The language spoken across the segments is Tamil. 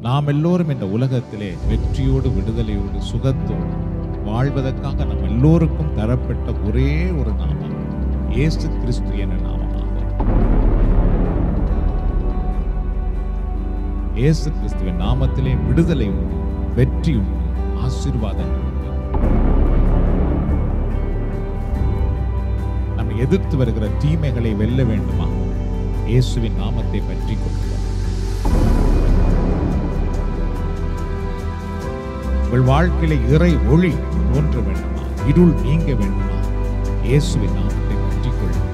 நாம் எல்லோரும் இந்த உலகத்திலே வெற்றியோடு விடுதலையோடு சுகத்தோடு வாழ்வதற்காக நம் எல்லோருக்கும் தரப்பட்ட ஒரே ஒரு நாமம் இயேசு கிறிஸ்து என்ற நாமமாகும் இயேசு கிறிஸ்துவின் நாமத்திலே விடுதலை உண்டு வெற்றி உண்டு ஆசீர்வாதங்கள் உண்டு நம்மை எதிர்த்து வருகிற தீமைகளை வெல்ல வேண்டுமா இயேசுவின் நாமத்தை பற்றி கொள்ளுங்கள் உங்கள் வாழ்க்கையில இறை ஒளி தோன்ற வேண்டுமா இருள் நீங்க வேண்டுமா இயேசுவின் நாமத்தை பற்றி கொள்ளுங்கள்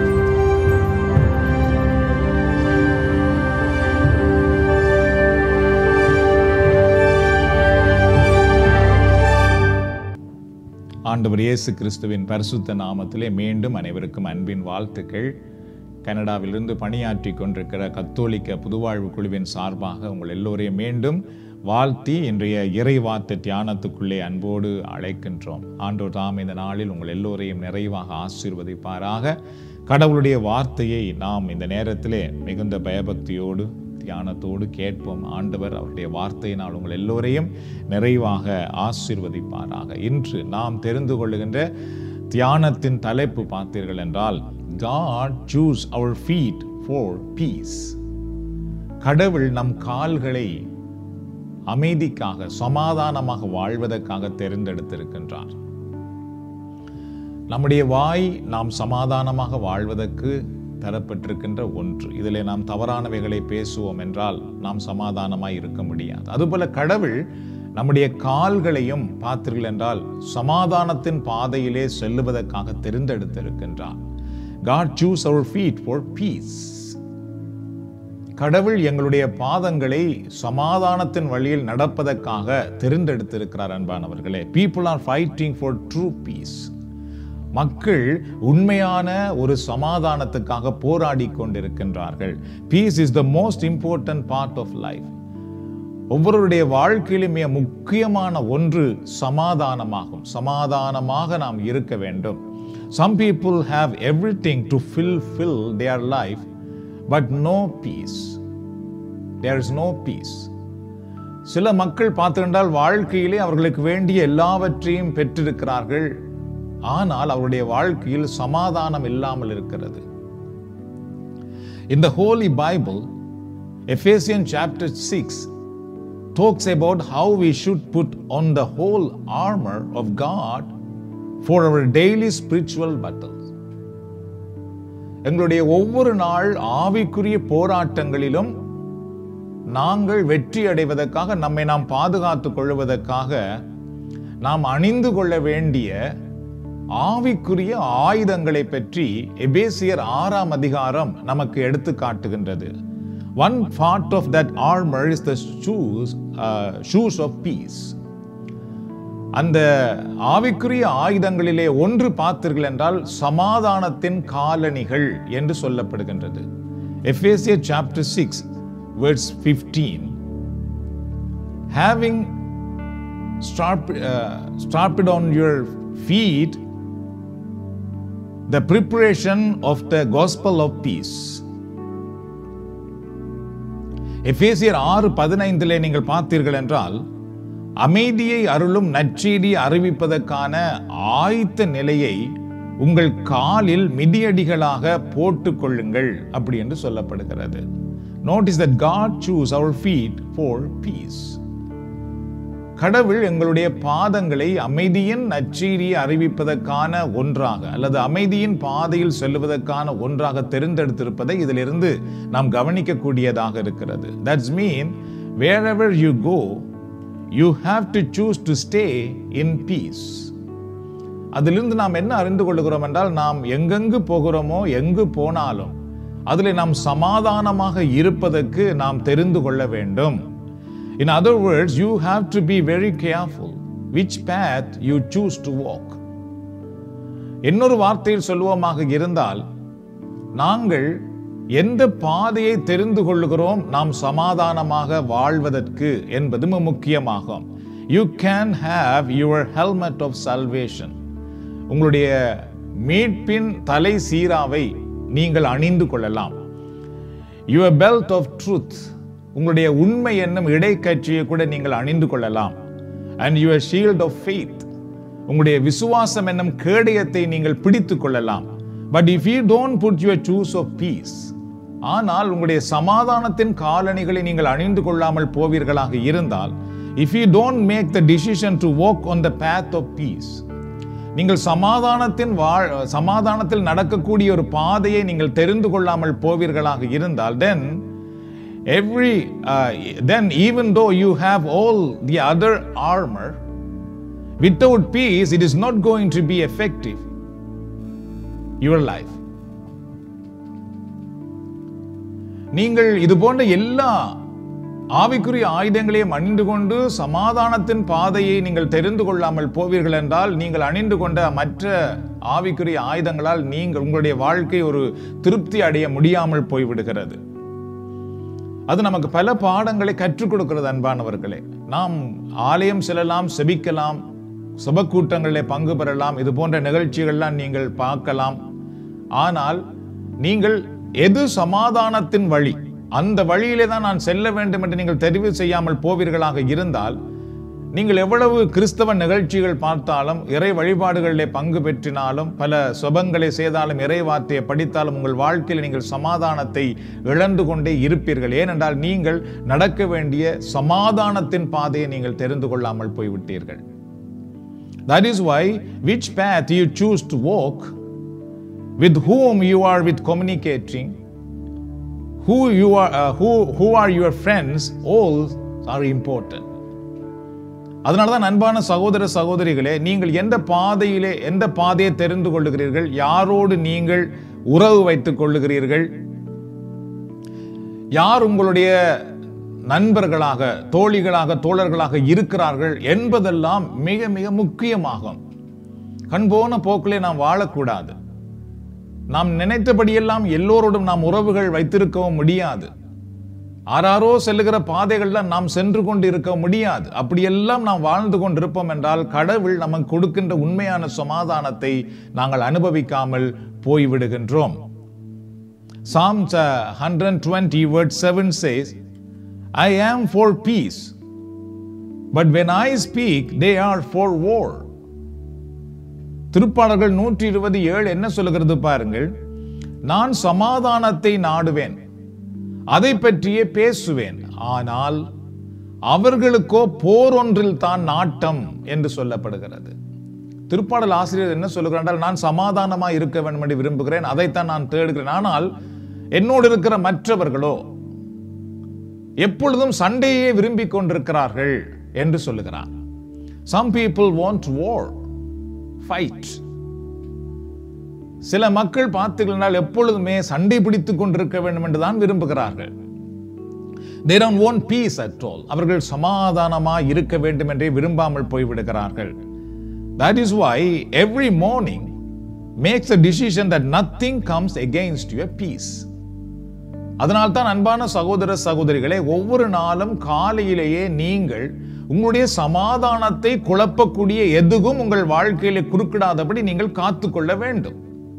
ஆண்டவர் இயேசு கிறிஸ்துவின் பரிசுத்த நாமத்திலே மீண்டும் அனைவருக்கும் அன்பின் வாழ்த்துக்கள் கனடாவிலிருந்து பணியாற்றி கொண்டிருக்கிற கத்தோலிக்க புதுவாழ்வு குழுவின் சார்பாக உங்கள் எல்லோரையும் மீண்டும் வாழ்த்தி இன்றைய இறைவார்த்தை தியானத்துக்குள்ளே அன்போடு அழைக்கின்றோம் ஆண்டோர் தாம் இந்த நாளில் உங்கள் எல்லோரையும் நிறைவாக ஆசீர்வதிப்பாராக கடவுளுடைய வார்த்தையை நாம் இந்த நேரத்திலே மிகுந்த பயபக்தியோடு தியானத்தோடு கேட்போம் ஆண்டவர் அவருடைய வார்த்தையினால் உங்கள் எல்லோரையும் நிறைவாக ஆசீர்வதிப்பாராக இன்று நாம் தெரிந்து கொள்ளுகின்ற தியானத்தின் தலைப்பு பார்த்தீர்கள் என்றால் God choose our feet for peace கடவுள் நம் கால்களை அமைதிக்காக சமாதானமாக வாழ்வதற்காக தேர்ந்தெடுத்திருக்கின்றார் நம்முடைய வாய் நாம் சமாதானமாக வாழ்வதற்கு தரப்பட்டிருக்கின்ற ஒன்று இதில் நாம் தவறானவைகளை பேசுவோம் என்றால் நாம் சமாதானமாய் இருக்க முடியாது அதுபோல கடவுள் நம்முடைய கால்களையும் பார்த்தீர்கள் என்றால் சமாதானத்தின் பாதையிலே செல்லுவதற்காக தெரிந்தெடுத்திருக்கின்றார் God choose our feet for peace கடவுள் எங்களுடைய பாதங்களை சமாதானத்தின் வழியில் நடப்பதற்காக தெரிந்தெடுத்திருக்கிறார் அன்பானவர்களே people are fighting for true peace மக்கள் உண்மையான ஒரு சமாதானத்துக்காக போராடி கொண்டிருக்கின்றார்கள் peace is the most important part of life ஒவ்வொருடைய வாழ்க்கையிலும் மிக முக்கியமான ஒன்று சமாதானமாகும் சமாதானமாக நாம் இருக்க வேண்டும் some people have everything to fill fill their life but no peace there is no peace சில மக்கள் பார்த்திருந்தால் வாழ்க்கையிலே அவர்களுக்கு வேண்டிய எல்லாவற்றையும் பெற்றிருக்கிறார்கள் ஆனால் அவருடைய வாழ்க்கையில் சமாதானம் இல்லாமல் இருக்கிறது In the Holy Bible, Ephesians chapter 6 talks about how we should put on the whole armor of God for our daily spiritual battles. எங்களுடைய ஒவ்வொரு நாள் ஆவிக்குரிய போராட்டங்களிலும் நாங்கள் வெற்றி அடைவதற்காக நம்மை நாம் பாதுகாத்துக் கொள்வதற்காக நாம் அணிந்து கொள்ள வேண்டிய ஆவிக்குரிய ஆயுதங்களை பற்றி எபேசியர் ஆறாம் அதிகாரம் நமக்கு எடுத்து காட்டுகின்றது one part of that armour is the shoes shoes of peace அந்த ஆவிக்குரிய ஆயுதங்களிலே ஒன்று பார்த்தீர்கள் என்றால் சமாதானத்தின் காலணிகள் என்று சொல்லப்படுகின்றது Ephesians chapter six words fifteen having started on your feet the preparation of the gospel of peace எபேசியர் ஆறு பதினைந்திலே நீங்கள் பார்த்தீர்கள் என்றால் அமைதியை அருளும் நற்செய்தி அறிவிப்பதற்கான ஆயத்த நிலையை உங்கள் காலில் மிதியடிகளாக போட்டுக் கொள்ளுங்கள் அப்படி என்று சொல்லப்படுகிறது notice that God choose our feet for peace கடவுள் எங்களுடைய பாதங்களை அமைதியின் நற்செய்தியை அறிவிப்பதற்கான ஒன்றாக அல்லது அமைதியின் பாதையில் செல்லுவதற்கான ஒன்றாக தெரிந்தெடுத்திருப்பதை இதிலிருந்து நாம் கவனிக்கக்கூடியதாக இருக்கிறது that's mean wherever you go you have to choose to stay in peace அதிலிருந்து நாம் என்ன அறிந்து கொள்கிறோம் என்றால் நாம் எங்கெங்கு போகிறோமோ எங்கு போனாலும் அதில் நாம் சமாதானமாக இருப்பதற்கு நாம் தெரிந்து கொள்ள வேண்டும் In other words, you have to be very careful which path you choose to walk. இன்னொரு வார்த்தையில் சொல்லுவோமாக இருந்தால் நாங்கள் எந்த பாதையை தெரிந்து கொள்ளுகிறோம் நாம் சமாதானமாக வாழ்வதற்கு என்பது மிக முக்கியமாகும் you can have your helmet of salvation உங்களுடைய மீட்பின் தலை சீராவை நீங்கள் அணிந்து கொள்ளலாம் யுவர் பெல்ட் ஆஃப் ட்ரூத் உங்களுடைய உண்மை என்னும் இடைக்கட்சியை கூட நீங்கள் அணிந்து கொள்ளலாம் and your shield of faith உங்களுடைய விசுவாசம் என்னும் கேடயத்தை நீங்கள் பிடித்துக் கொள்ளலாம் but if you don't put your shoes of peace ஆனால் உங்களுடைய சமாதானத்தின் காலணிகளை நீங்கள் அணிந்து கொள்ளாமல் போவீர்களாக இருந்தால் if you don't make the decision to walk on the path of peace நீங்கள் சமாதானத்தின் வாழ் சமாதானத்தில் நடக்கக்கூடிய ஒரு பாதையை நீங்கள் தெரிந்து கொள்ளாமல் போவீர்களாக இருந்தால் தென் every uh, then even though you have all the other armor without peace it is not going to be effective your life நீங்கள் இது போன்ற எல்லா ஆவிக்குரிய ஆயுதங்களையும் அணிந்து கொண்டு சமாதானத்தின் பாதையை நீங்கள் தெரிந்து கொள்ளாமல் போவீர்கள் என்றால் நீங்கள் அணிந்து கொண்ட மற்ற ஆவிக்குரிய ஆயுதங்களால் நீங்கள் உங்களுடைய வாழ்க்கை ஒரு திருப்தி அடைய முடியாமல் போய்விடுகிறது அது நமக்கு பல பாடங்களை கற்றுக் கொடுக்கிறது அன்பானவர்களே நாம் ஆலயம் செல்லலாம் செபிக்கலாம் சுபக்கூட்டங்களில் பங்கு பெறலாம் இது போன்ற நிகழ்ச்சிகள்லாம் நீங்கள் பார்க்கலாம் ஆனால் நீங்கள் எது சமாதானத்தின் வழி அந்த வழியிலே தான் நான் செல்ல வேண்டும் என்று நீங்கள் தெரிவு செய்யாமல் போவீர்களாக இருந்தால் நீங்கள் எவ்வளவு கிறிஸ்தவ நிகழ்ச்சிகள் பார்த்தாலும் இறை வழிபாடுகளிலே பங்கு பெற்றினாலும் பல சுபங்களை செய்தாலும் இறை வார்த்தையை படித்தாலும் உங்கள் வாழ்க்கையில் நீங்கள் சமாதானத்தை இழந்து கொண்டே இருப்பீர்கள் ஏனென்றால் நீங்கள் நடக்க வேண்டிய சமாதானத்தின் பாதையை நீங்கள் தெரிந்து கொள்ளாமல் போய்விட்டீர்கள் That is why which path you choose to walk, with whom you are with communicating, who you are, uh, who who are your friends, all are important. அதனால தான் அன்பான சகோதர சகோதரிகளே நீங்கள் எந்த பாதையிலே எந்த பாதையை தெரிந்து கொள்ளுகிறீர்கள் யாரோடு நீங்கள் உறவு வைத்துக் கொள்ளுகிறீர்கள் யார் உங்களுடைய நண்பர்களாக தோழிகளாக தோழர்களாக இருக்கிறார்கள் என்பதெல்லாம் மிக மிக முக்கியமாகும் கண்போன போக்கிலே நாம் வாழக்கூடாது நாம் நினைத்தபடியெல்லாம் எல்லோரோடும் நாம் உறவுகள் வைத்திருக்கவும் முடியாது ஆறாரோ செல்லுகிற பாதைகள்ல நாம் சென்று கொண்டு இருக்க முடியாது அப்படியெல்லாம் நாம் வாழ்ந்து கொண்டிருப்போம் என்றால் கடவுள் நமக்கு கொடுக்கின்ற உண்மையான சமாதானத்தை நாங்கள் அனுபவிக்காமல் போய்விடுகின்றோம் Psalms uh, 120 verse 7 says, I am for peace, but when I speak, they are for war. திருப்பாடல்கள் நூற்றி இருபது ஏழு என்ன சொல்லுகிறது பாருங்கள் நான் சமாதானத்தை நாடுவேன் அதை பற்றியே பேசுவேன் ஆனால் அவர்களுக்கோ போர் ஒன்றில் தான் நாட்டம் என்று சொல்லப்படுகிறது திருப்பாடல் ஆசிரியர் என்ன சொல்லுகிறார் என்றால் நான் சமாதானமா இருக்க வேண்டும் என்று விரும்புகிறேன் அதைத்தான் நான் தேடுகிறேன் ஆனால் என்னோடு இருக்கிற மற்றவர்களோ எப்பொழுதும் சண்டையே விரும்பிக் கொண்டிருக்கிறார்கள் என்று சொல்லுகிறார் some people want war fight சில மக்கள் பார்த்தீர்கள் எப்பொழுதுமே சண்டை பிடித்துக் கொண்டிருக்க வேண்டும் என்று தான் விரும்புகிறார்கள் they don't want peace at all அவர்கள் சமாதானமா இருக்க வேண்டும் என்றே விரும்பாமல் போய்விடுகிறார்கள் that is why every morning makes a decision that nothing comes against your peace அதனால் தான் அன்பான சகோதர சகோதரிகளே ஒவ்வொரு நாளும் காலையிலேயே நீங்கள் உங்களுடைய சமாதானத்தை குழப்பக்கூடிய எதுவும் உங்கள் வாழ்க்கையில குறுக்கிடாதபடி நீங்கள் காத்துக்கொள்ள வேண்டும்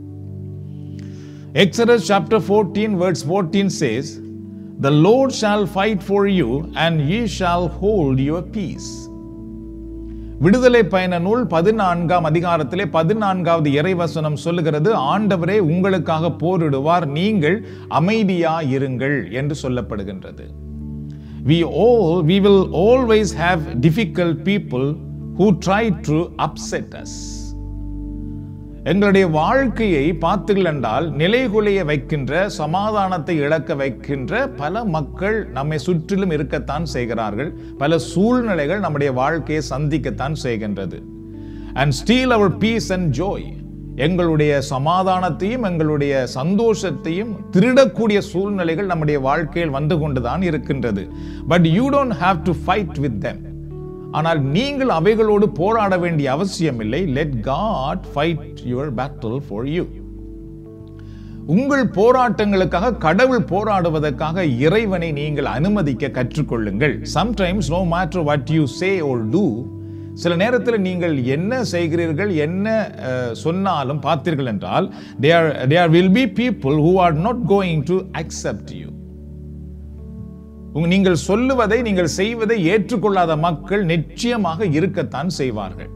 Exodus chapter 14 verse 14 says, The Lord shall fight for you and ye shall hold your peace. விடுதலை பயண நூல் பதினான்காம் அதிகாரத்திலே பதினான்காவது இறைவசனம் சொல்லுகிறது ஆண்டவரே உங்களுக்காக போரிடுவார் நீங்கள் அமைதியா இருங்கள் என்று சொல்லப்படுகின்றது we all we will always have difficult people who try to upset us எங்களுடைய வாழ்க்கையை பார்த்தீர்கள் என்றால் நிலைகுலைய வைக்கின்ற சமாதானத்தை இழக்க வைக்கின்ற பல மக்கள் நம்மை சுற்றிலும் இருக்கத்தான் செய்கிறார்கள் பல சூழ்நிலைகள் நம்முடைய வாழ்க்கையை சந்திக்கத்தான் செய்கின்றது and steal our peace and joy எங்களுடைய சமாதானத்தையும் எங்களுடைய சந்தோஷத்தையும் திருடக்கூடிய சூழ்நிலைகள் நம்முடைய வாழ்க்கையில் வந்து கொண்டுதான் இருக்கின்றது but you don't have to fight with them ஆனால் நீங்கள் அவைகளோடு போராட வேண்டிய அவசியம் இல்லை let God fight your battle for you உங்கள் போராட்டங்களுக்காக கடவுள் போராடுவதற்காக இறைவனை நீங்கள் அனுமதிக்க கற்றுக்கொள்ளுங்கள் sometimes no matter what you say or do சில நேரத்தில் நீங்கள் என்ன செய்கிறீர்கள் என்ன அஹ், சொன்னாலும் பார்த்தீர்கள் என்றால் there there will be people who are not going to accept you உங்க- நீங்கள் சொல்லுவதை நீங்கள் செய்வதை ஏற்றுக்கொள்ளாத மக்கள் நிச்சயமாக இருக்கத்தான் செய்வார்கள்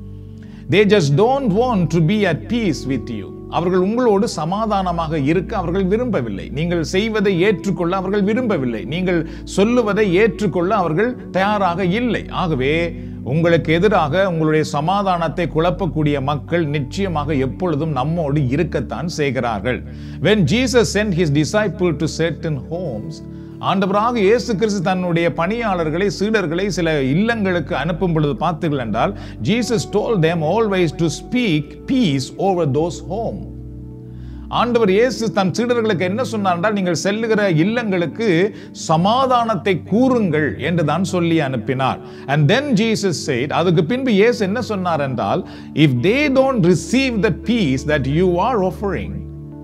they just don't want to be at peace with you அவர்கள் உங்களோடு சமாதானமாக இருக்க அவர்கள் விரும்பவில்லை நீங்கள் செய்வதை ஏற்றுக்கொள்ள அவர்கள் விரும்பவில்லை நீங்கள் சொல்லுவதை ஏற்றுக்கொள்ள அவர்கள் தயாராக இல்லை ஆகவே உங்களுக்கு எதிராக உங்களுடைய சமாதானத்தை குழப்பக்கூடிய மக்கள் நிச்சயமாக எப்பொழுதும் நம்மோடு இருக்கத்தான் செய்கிறார்கள் when jesus sent his disciple to certain homes ஆண்டவராக இயேசு கிறிஸ்து தன்னுடைய பணியாளர்களை சீடர்களை சில இல்லங்களுக்கு அனுப்பும் பொழுது பார்த்தீர்கள் என்றால் Jesus told them always to speak peace over those home ஆண்டவர் இயேசு தன் சீடர்களுக்கு என்ன சொன்னார் என்றால் நீங்கள் செல்லுகிற இல்லங்களுக்கு சமாதானத்தை கூறுங்கள் என்று தான் சொல்லி அனுப்பினார் and then jesus said அதுக்கு பின்பு இயேசு என்ன சொன்னார் என்றால் if they don't receive the peace that you are offering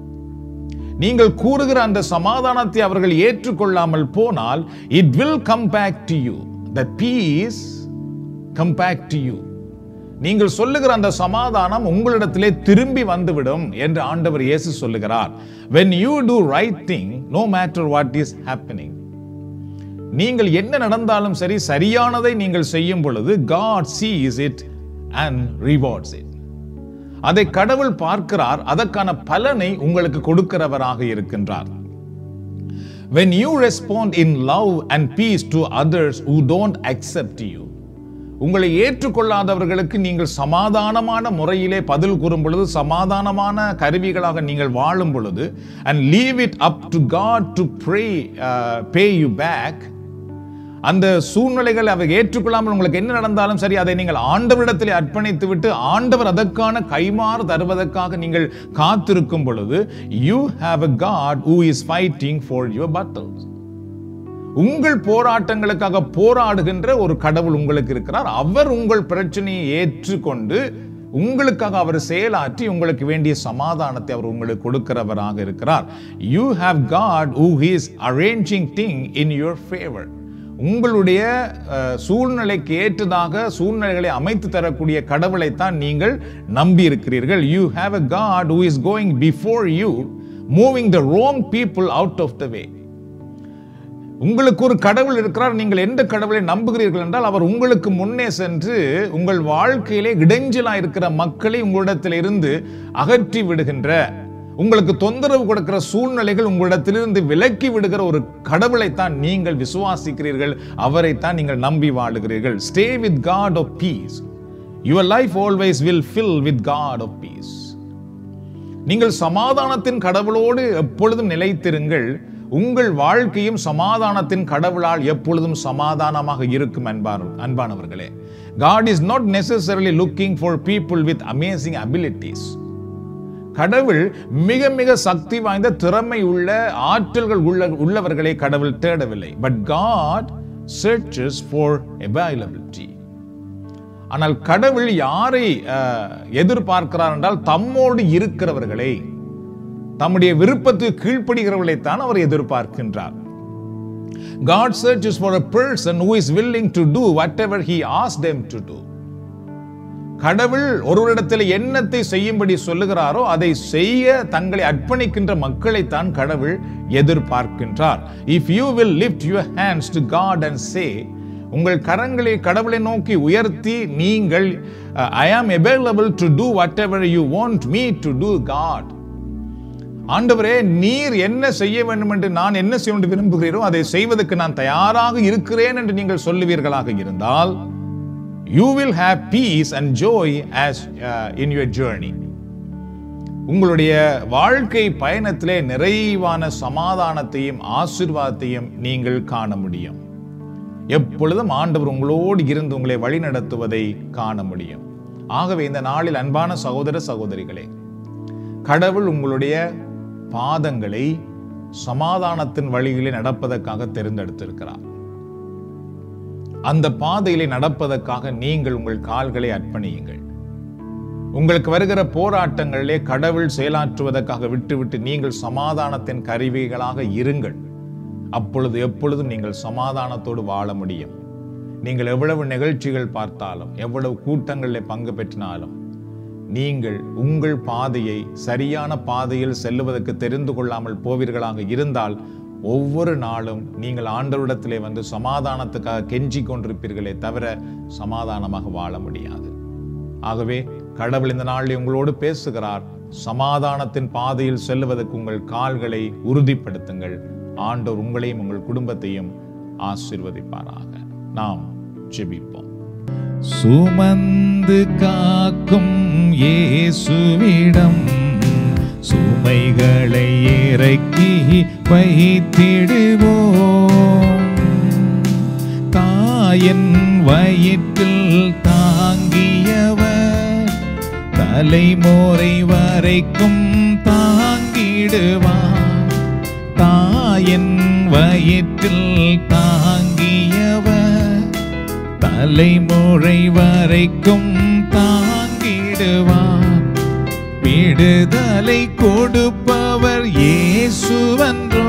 நீங்கள் கூறுகிற அந்த சமாதானத்தை அவர்கள் ஏற்றுக்கொள்ளாமல் போனால் it will come back to you the peace come back to you நீங்கள் சொல்லுகிற அந்த சமாதானம் உங்களிடத்திலே திரும்பி வந்துவிடும் என்று ஆண்டவர் இயேசு சொல்லுகிறார் when you do right thing no matter what is happening நீங்கள் என்ன நடந்தாலும் சரி சரியானதை நீங்கள் செய்யும் பொழுது God sees it and rewards it அதை கடவுள் பார்க்கிறார் அதற்கான பலனை உங்களுக்கு கொடுக்கிறவராக இருக்கின்றார் when you respond in love and peace to others who don't accept you உங்களை ஏற்றுக்கொள்ளாதவர்களுக்கு நீங்கள் சமாதானமான முறையிலே பதில் கூறும் பொழுது சமாதானமான கருவிகளாக நீங்கள் வாழும் பொழுது and leave it up to God to repay you back அந்த சூழ்நிலைகள் அவர் ஏற்றுக்கொள்ளாமல் உங்களுக்கு என்ன நடந்தாலும் சரி அதை நீங்கள் ஆண்டவரிடத்தில் அர்ப்பணித்து விட்டு ஆண்டவர் அதற்கான கைமாறு தருவதற்காக நீங்கள் காத்திருக்கும் பொழுது you have a God who is fighting for your battles உங்கள் போராட்டங்களுக்காக போராடுகின்ற ஒரு கடவுள் உங்களுக்கு இருக்கிறார் அவர் உங்கள் பிரச்சனையை ஏற்றுக்கொண்டு உங்களுக்காக அவர் செயலாற்றி உங்களுக்கு வேண்டிய சமாதானத்தை அவர் உங்களுக்கு கொடுக்கிறவராக இருக்கிறார் you have God who is arranging thing in your favour உங்களுடைய அஹ், சூழ்நிலைக்கு ஏற்றதாக சூழ்நிலைகளை அமைத்து தரக்கூடிய கடவுளைத்தான் நீங்கள் நம்பி இருக்கிறீர்கள் you have a God who is going before you moving the wrong people out of the way உங்களுக்கு ஒரு கடவுள் இருக்கிறார் நீங்கள் எந்த கடவுளை நம்புகிறீர்கள் என்றால் அவர் உங்களுக்கு முன்னே சென்று உங்கள் வாழ்க்கையிலே இடைஞ்சலா இருக்கிற மக்களை உங்களிடத்திலிருந்து அகற்றி விடுகின்ற உங்களுக்கு தொந்தரவு கொடுக்கிற சூழ்நிலைகள் உங்களிடத்திலிருந்து விலக்கி விடுகிற ஒரு கடவுளைத்தான் நீங்கள் விசுவாசிக்கிறீர்கள் அவரைத்தான் நீங்கள் நம்பி வாழுகிறீர்கள் stay with God of peace your life always will fill with God of peace நீங்கள் சமாதானத்தின் கடவுளோடு எப்பொழுதும் நிலைத்திருங்கள் உங்கள் வாழ்க்கையும் சமாதானத்தின் கடவுளால் எப்பொழுதும் சமாதானமாக இருக்கும் அன்பான அன்பானவர்களே God is not necessarily looking for people with amazing abilities. கடவுள் மிக மிக சக்தி வாய்ந்த திறமை உள்ள ஆற்றல்கள் உள்ள உள்ளவர்களை கடவுள் தேடவில்லை but God searches for availability ஆனால் கடவுள் யாரை அஹ், எதிர்பார்க்கிறார் என்றால் தம்மோடு இருக்கிறவர்களை தம்முடைய விருப்பத்துக்கு கீழ்ப்படுகிறவர்களைத்தான் அவர் எதிர்பார்க்கின்றார் God searches for a person who is willing to do whatever he asks them to do. கடவுள் ஒருவரிடத்தில் என்னத்தை செய்யும்படி சொல்லுகிறாரோ அதை செய்ய தங்களை அர்ப்பணிக்கின்ற மக்களைத்தான் கடவுள் எதிர்பார்க்கின்றார் if you will lift your hands to God and say உங்கள் கரங்களை கடவுளை நோக்கி உயர்த்தி நீங்கள் I am available to do whatever you want me to do God ஆண்டவரே நீர் என்ன செய்ய வேண்டும் என்று நான் என்ன செய்ய வேண்டும் விரும்புகிறீரோ அதை செய்வதற்கு நான் தயாராக இருக்கிறேன் என்று நீங்கள் சொல்லுவீர்களாக இருந்தால் you will have peace and joy as in your journey உங்களுடைய வாழ்க்கை பயணத்திலே நிறைவான சமாதானத்தையும் ஆசீர்வாதத்தையும் நீங்கள் காண முடியும் எப்பொழுதும் ஆண்டவர் உங்களோடு இருந்து உங்களை வழிநடத்துவதை காண முடியும் ஆகவே இந்த நாளில் அன்பான சகோதர சகோதரிகளே கடவுள் உங்களுடைய பாதங்களை சமாதானத்தின் வழியிலே நடப்பதற்காக தேர்ந்தெடுத்திருக்கிறார் அந்த பாதையிலே நடப்பதற்காக நீங்கள் உங்கள் கால்களை அர்ப்பணியுங்கள் உங்களுக்கு வருகிற போராட்டங்களிலே கடவுள் செயலாற்றுவதற்காக விட்டுவிட்டு நீங்கள் சமாதானத்தின் கருவிகளாக இருங்கள் அப்பொழுது எப்பொழுதும் நீங்கள் சமாதானத்தோடு வாழ முடியும் நீங்கள் எவ்வளவு நிகழ்ச்சிகள் பார்த்தாலும் எவ்வளவு கூட்டங்களில் பங்கு பெற்றினாலும் நீங்கள் உங்கள் பாதையை சரியான பாதையில் செல்லுவதற்கு தெரிந்து கொள்ளாமல் போவீர்களாக இருந்தால் ஒவ்வொரு நாளும் நீங்கள் ஆண்டவரிடத்திலே வந்து சமாதானத்துக்காக கெஞ்சி கொண்டிருப்பீர்களே தவிர சமாதானமாக வாழ முடியாது ஆகவே கடவுள் இந்த நாளில் உங்களோடு பேசுகிறார் சமாதானத்தின் பாதையில் செல்லுவதற்கு உங்கள் கால்களை உறுதிப்படுத்துங்கள் ஆண்டவர் உங்களையும் உங்கள் குடும்பத்தையும் ஆசீர்வதிப்பாராக நாம் ஜெபிப்போம் சுமந்து காக்கும் இயேசுவிடம் சுமைகளை இறக்கி வைத்திடுவோம் தாயின் வயிற்றில் தாங்கியவர் தலைமுறை வரைக்கும் தாங்கிடுவார் தாயின் வயிற்றில் தாங்கியவர் தலைமுறை வரைக்கும் தாங்கிடுவார் விடுதலை கொடுப்பவர் இயேசுவன்றோ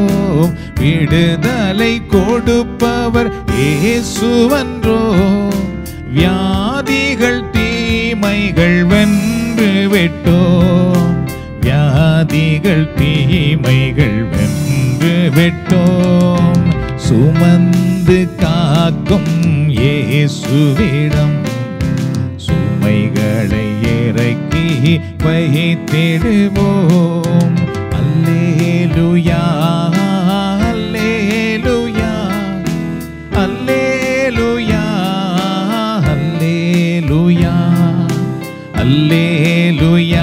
விடுதலை கொடுப்பவர் இயேசுவன்றோ வியாதிகள் தீமைகள் வென்று விட்டோம் வியாதிகள் தீமைகள் வென்று விட்டோம் சுமந்து காக்கும் இயேசுவிடம் சுமைகளை இறக்கி வைத்திடுவோம் அல்லேலுயா அல்லேலுயா அல்லேலுயா அல்லேலுயா அல்லேலுயா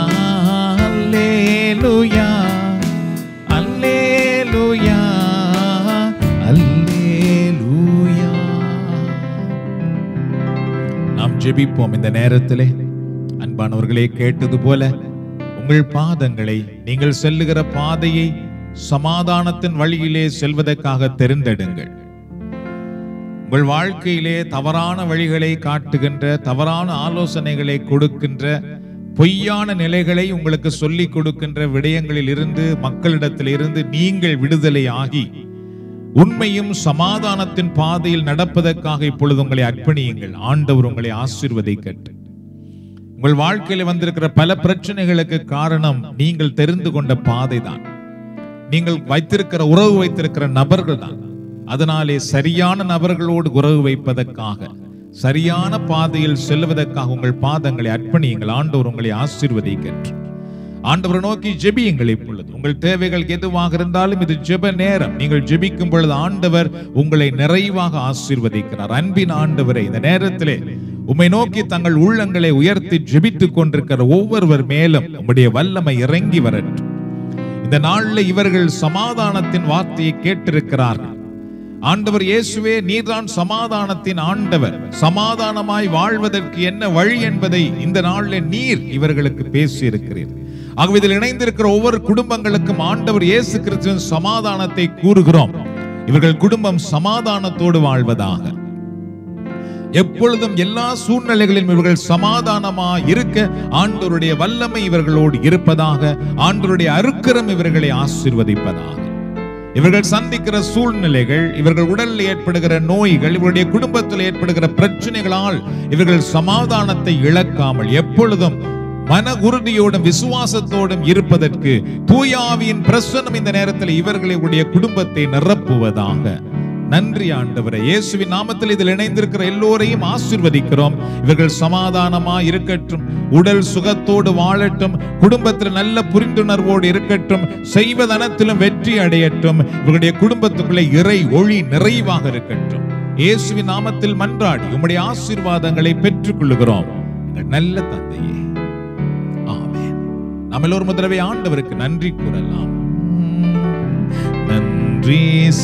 அல்லேலுயா அல்லேலுயா அல்லேலுயா நாம் ஜெபிப்போம் இந்த நேரத்திலே அன்பானவர்களே கேட்டது போல உங்கள் பாதங்களை நீங்கள் செல்லுகிற பாதையை சமாதானத்தின் வழியிலே செல்வதற்காக தெரிந்தெடுங்கள் உங்கள் வாழ்க்கையிலே தவறான வழிகளை காட்டுகின்ற தவறான ஆலோசனைகளை கொடுக்கின்ற பொய்யான நிலைகளை உங்களுக்கு சொல்லிக் கொடுக்கின்ற விடயங்களில் இருந்து மக்களிடத்தில் இருந்து நீங்கள் விடுதலை ஆகி உண்மையும் சமாதானத்தின் பாதையில் நடப்பதற்காக இப்பொழுது உங்களை அர்ப்பணியுங்கள் ஆண்டவர் உங்களை ஆசீர்வதிக்கட்டும் உங்கள் வாழ்க்கையில வந்திருக்கிற பல பிரச்சனைகளுக்கு காரணம் நீங்கள் தெரிந்து கொண்ட பாதை தான் நீங்கள் வைத்திருக்கிற உறவு வைத்திருக்கிற நபர்கள் தான் அதனாலே சரியான நபர்களோடு உறவு வைப்பதற்காக சரியான பாதையில் செல்வதற்காக உங்கள் பாதங்களை அர்ப்பணியுங்கள் ஆண்டவர் உங்களை ஆசீர்வதிக்கட்டும் ஆண்டவரை நோக்கி ஜெபியுங்கள் இப்பொழுது உங்கள் தேவைகள் எதுவாக இருந்தாலும் இது ஜெப நேரம் நீங்கள் ஜெபிக்கும் பொழுது ஆண்டவர் உங்களை நிறைவாக ஆசீர்வதிக்கிறார் அன்பின் ஆண்டவரை இந்த நேரத்திலே உம்மை நோக்கி தங்கள் உள்ளங்களை உயர்த்தி ஜெபித்துக் கொண்டிருக்கிற ஒவ்வொருவர் மேலும் உம்முடைய வல்லமை இறங்கி வரட்டும் இந்த நாளில் இவர்கள் சமாதானத்தின் வார்த்தையை கேட்டிருக்கிறார்கள் ஆண்டவர் இயேசுவே நீர்தான் சமாதானத்தின் ஆண்டவர் சமாதானமாய் வாழ்வதற்கு என்ன வழி என்பதை இந்த நாளில் நீர் இவர்களுக்கு பேசியிருக்கிறீர் ஆகவே இதில் இணைந்திருக்கிற ஒவ்வொரு குடும்பங்களுக்கும் ஆண்டவர் இயேசு கிறிஸ்துவின் சமாதானத்தை கூறுகிறோம் இவர்கள் குடும்பம் சமாதானத்தோடு வாழ்வதாக எப்பொழுதும் எல்லா சூழ்நிலைகளிலும் இவர்கள் சமாதானமா இருக்க ஆண்டவருடைய வல்லமை இவர்களோடு இருப்பதாக ஆண்டவருடைய அருக்கரம் இவர்களை ஆசீர்வதிப்பதாக இவர்கள் சந்திக்கிற சூழ்நிலைகள் இவர்கள் உடலில் ஏற்படுகிற நோய்கள் இவருடைய குடும்பத்தில் ஏற்படுகிற பிரச்சனைகளால் இவர்கள் சமாதானத்தை இழக்காமல் எப்பொழுதும் மன உறுதியோடும் விசுவாசத்தோடும் இருப்பதற்கு தூயாவியின் பிரசன்னம் இந்த நேரத்தில் இவர்களுடைய குடும்பத்தை நிரப்புவதாக நன்றி ஆண்டவரே இயேசுவின் நாமத்தில் இதில் இணைந்திருக்கிற எல்லோரையும் ஆசீர்வதிக்கிறோம் இவர்கள் சமாதானமா இருக்கட்டும் உடல் சுகத்தோடு வாழட்டும் குடும்பத்தில் நல்ல புரிந்துணர்வோடு இருக்கட்டும் செய்வதனத்திலும் வெற்றி அடையட்டும் இவர்களுடைய குடும்பத்துக்குள்ளே இறை ஒளி நிறைவாக இருக்கட்டும் இயேசுவின் நாமத்தில் மன்றாடி உம்முடைய ஆசீர்வாதங்களை பெற்றுக் கொள்ளுகிறோம் எங்கள் நல்ல தந்தையே ஆமென் நாம் எல்லோரும் முதலவே ஆண்டவருக்கு நன்றி கூறலாம் நன்றி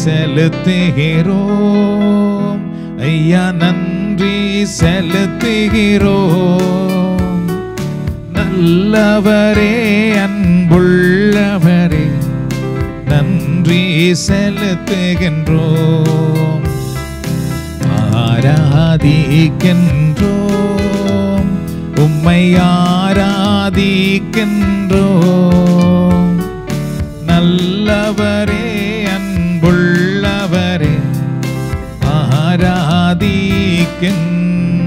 செலுத்துகிறோம் ஐயா நன்றி செலுத்துகிறோம் நல்லவரே அன்புள்ளவரே நன்றி செலுத்துகின்றோம் ஆராதிக்கின்றோம் உம்மை ஆராதிக்கின்றோம் நல்லவரே அன்புள்ளவரே ஆராதிக்கின்றோம்